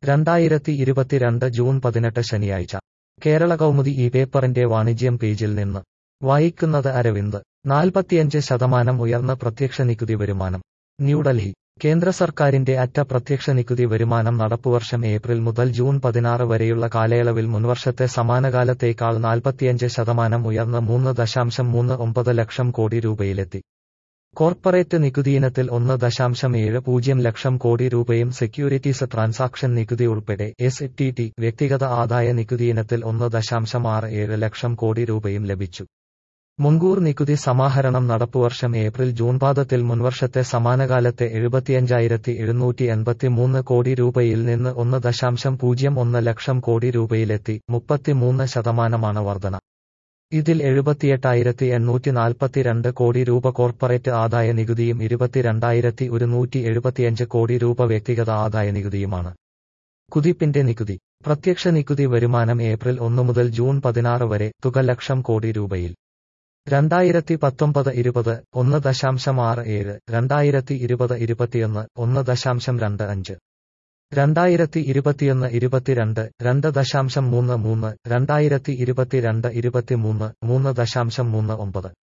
രണ്ടായിരത്തി ഇരുപത്തിരണ്ട് ജൂൺ പതിനെട്ട് ശനിയാഴ്ച കേരള കൗമുദി ഈ പേപ്പറിന്റെ വാണിജ്യം പേജിൽ നിന്ന് വായിക്കുന്നത് അരവിന്ദ് നാൽപ്പത്തിയഞ്ച് ശതമാനം ഉയർന്ന പ്രത്യക്ഷ നികുതി വരുമാനം ന്യൂഡൽഹി കേന്ദ്ര സർക്കാരിന്റെ അറ്റ പ്രത്യക്ഷ നികുതി വരുമാനം നടപ്പുവർഷം ഏപ്രിൽ മുതൽ ജൂൺ പതിനാറ് വരെയുള്ള കാലയളവിൽ മുൻവർഷത്തെ സമാനകാലത്തേക്കാൾ നാൽപ്പത്തിയഞ്ച് ശതമാനം ഉയർന്ന് മൂന്ന് ദശാംശം മൂന്ന് ഒമ്പത് ലക്ഷം കോടി രൂപയിലെത്തി കോർപ്പറേറ്റ് നികുതിയിനത്തിൽ ഒന്ന് ദശാംശം ഏഴ് പൂജ്യം ലക്ഷം കോടി രൂപയും സെക്യൂരിറ്റീസ് ട്രാൻസാക്ഷൻ നികുതി ഉൾപ്പെടെ എസ് ടി ടി വ്യക്തിഗത ആദായ നികുതിയിനത്തിൽ ഒന്ന് ദശാംശം ആറ് ഏഴ് ലക്ഷം കോടി രൂപയും ലഭിച്ചു മുൻകൂർ നികുതി സമാഹരണം നടപ്പുവർഷം ഏപ്രിൽ ജൂൺ പാദത്തിൽ മുൻവർഷത്തെ സമാനകാലത്തെ എഴുപത്തിയഞ്ചായിരത്തി എഴുന്നൂറ്റി എൺപത്തിമൂന്ന് കോടി രൂപയിൽ നിന്ന് ഒന്ന് ദശാംശം പൂജ്യം ഒന്ന് ലക്ഷം കോടി രൂപയിലെത്തി മുപ്പത്തിമൂന്ന് ശതമാനമാണ് വർധന ഇതിൽ എഴുപത്തിയെട്ടായിരത്തി എണ്ണൂറ്റി നാൽപ്പത്തിരണ്ട് കോടി രൂപ കോർപ്പറേറ്റ് ആദായ നികുതിയും ഇരുപത്തിരണ്ടായിരത്തി ഒരുന്നൂറ്റി എഴുപത്തിയഞ്ച് കോടി രൂപ വ്യക്തിഗത ആദായ നികുതിയുമാണ് കുതിപ്പിന്റെ നികുതി പ്രത്യക്ഷ നികുതി വരുമാനം ഏപ്രിൽ ഒന്ന് മുതൽ ജൂൺ പതിനാറ് വരെ തുക ലക്ഷം കോടി രൂപയിൽ രണ്ടായിരത്തി പത്തൊമ്പത് ഇരുപത് ഒന്ന് ദശാംശം ആറ് ഏഴ് രണ്ടായിരത്തി ഇരുപത് ഇരുപത്തിയൊന്ന് ഒന്ന് ദശാംശം രണ്ട് അഞ്ച് രണ്ടായിരത്തി ഇരുപത്തിയൊന്ന് ഇരുപത്തിരണ്ട് രണ്ട് ദശാംശം മൂന്ന് മൂന്ന് രണ്ടായിരത്തി ഇരുപത്തിരണ്ട് ഇരുപത്തിമൂന്ന് മൂന്ന് ദശാംശം മൂന്ന് ഒമ്പത്